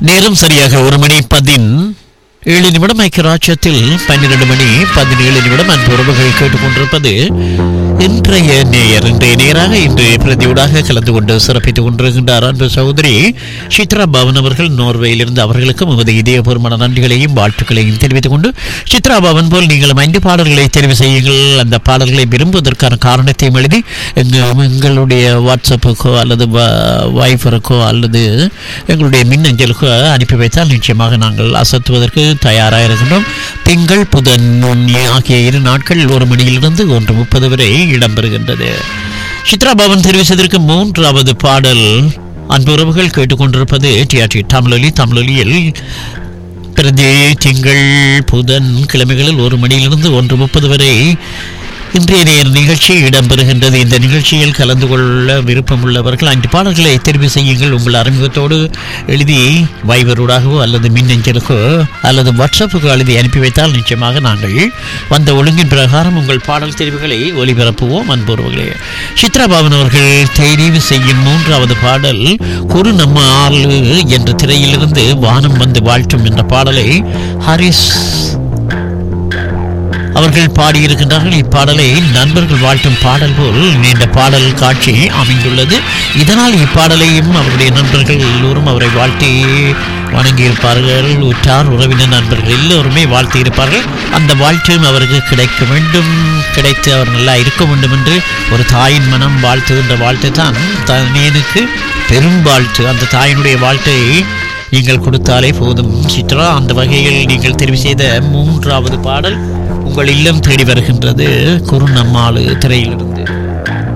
நேரம் சரியாக ஒரு மணி பதின் ஏழு நிமிடம் ஐக்கியராட்சத்தில் பன்னிரண்டு மணி பதினேழு நிமிடம் அன்பு உறவுகள் கேட்டுக்கொண்டிருப்பது இன்றைய நேயர் இன்றைய நேராக இன்று பிரதியூடாக கலந்து கொண்டு சிறப்பித்துக் கொண்டிருக்கின்றார் அன்பு சகோதரி சித்ரா பவன் அவர்கள் நோர்வேயிலிருந்து அவர்களுக்கும் உமது இதயபூர்வமான நன்றிகளையும் வாழ்த்துக்களையும் தெரிவித்துக் கொண்டு சித்ரா பவன் போல் நீங்களும் ஐந்து பாடல்களை தெரிவு செய்யுங்கள் அந்த பாடல்களை விரும்புவதற்கான காரணத்தையும் எழுதி எங்க- எங்களுடைய வாட்ஸ்அப்புக்கோ அல்லது வைஃபருக்கோ அல்லது எங்களுடைய மின்னஞ்சலுக்கோ அனுப்பி வைத்தால் நிச்சயமாக நாங்கள் அசத்துவதற்கு தயாராக இருக்கின்றோம் திங்கள் புதன் ஆகிய இரு நாட்கள் ஒரு மணியிலிருந்து ஒன்று முப்பது வரை இடம்பெறுகின்றது சித்ரா பவன் தெரிவு செய்திருக்க மூன்றாவது பாடல் அன்புறவுகள் கேட்டுக்கொண்டிருப்பது டிஆர்டி தமிழொலி தமிழொலியில் பிரதி திங்கள் புதன் கிழமைகளில் ஒரு மணியிலிருந்து ஒன்று முப்பது வரை இன்றைய நேர் நிகழ்ச்சி இடம்பெறுகின்றது இந்த நிகழ்ச்சியில் கலந்து கொள்ள விருப்பமுள்ளவர்கள் அஞ்சு பாடல்களை தெரிவு செய்யுங்கள் உங்கள் அறிமுகத்தோடு எழுதி வைபரூடாகவோ அல்லது மின்னஞ்சலுக்கோ அல்லது வாட்ஸ்அப்புக்கு எழுதி அனுப்பி வைத்தால் நிச்சயமாக நாங்கள் வந்த ஒழுங்கின் பிரகாரம் உங்கள் பாடல் தெரிவுகளை ஒலிபரப்புவோம் அன்புறவர்களே சித்ரா பாவன் அவர்கள் தெரிவு செய்யும் மூன்றாவது பாடல் குறு நம்ம ஆளு என்ற திரையிலிருந்து வானம் வந்து வாழ்த்தும் என்ற பாடலை ஹரிஸ் அவர்கள் பாடியிருக்கின்றார்கள் இப்பாடலை நண்பர்கள் வாழ்த்தும் பாடல் போல் நீண்ட பாடல் காட்சி அமைந்துள்ளது இதனால் இப்பாடலையும் அவருடைய நண்பர்கள் எல்லோரும் அவரை வாழ்த்தி வணங்கியிருப்பார்கள் உற்றார் உறவினர் நண்பர்கள் எல்லோருமே வாழ்த்தி இருப்பார்கள் அந்த வாழ்க்கையும் அவருக்கு கிடைக்க வேண்டும் கிடைத்து அவர் நல்லா இருக்க வேண்டும் என்று ஒரு தாயின் மனம் வாழ்த்துகின்ற வாழ்த்து தான் தனியனுக்கு பெரும் வாழ்த்து அந்த தாயினுடைய வாழ்த்தை நீங்கள் கொடுத்தாலே போதும் சித்ரா அந்த வகையில் நீங்கள் தெரிவு செய்த மூன்றாவது பாடல் உங்கள் இல்லம் தேடி வருகின்றது குறுநம்மாளு திரையிலிருந்து